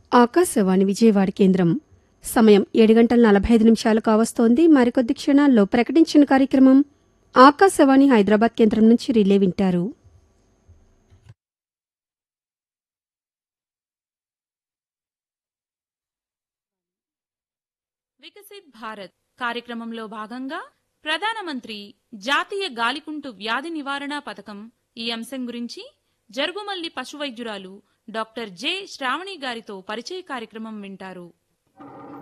ఆకాశవాణి విజయవాడ కేంద్రం సమయం ఏడు గంటల నలభై ఐదు నిమిషాలు కావస్తోంది మరికొద్ది క్షణాల్లో ప్రకటించిన కార్యక్రమం ఆకాశవాణి హైదరాబాద్ కేంద్రం నుంచి రిలే వింటారు వికసిత్ భారత్ కార్యక్రమంలో భాగంగా ప్రధానమంత్రి జాతీయ గాలికుంటు వ్యాధి నివారణ పథకం ఈ అంశం గురించి జరుగుమల్లి పశువైద్యురాలు డాక్టర్ జె శ్రావణి గారితో పరిచయ కార్యక్రమం వింటారు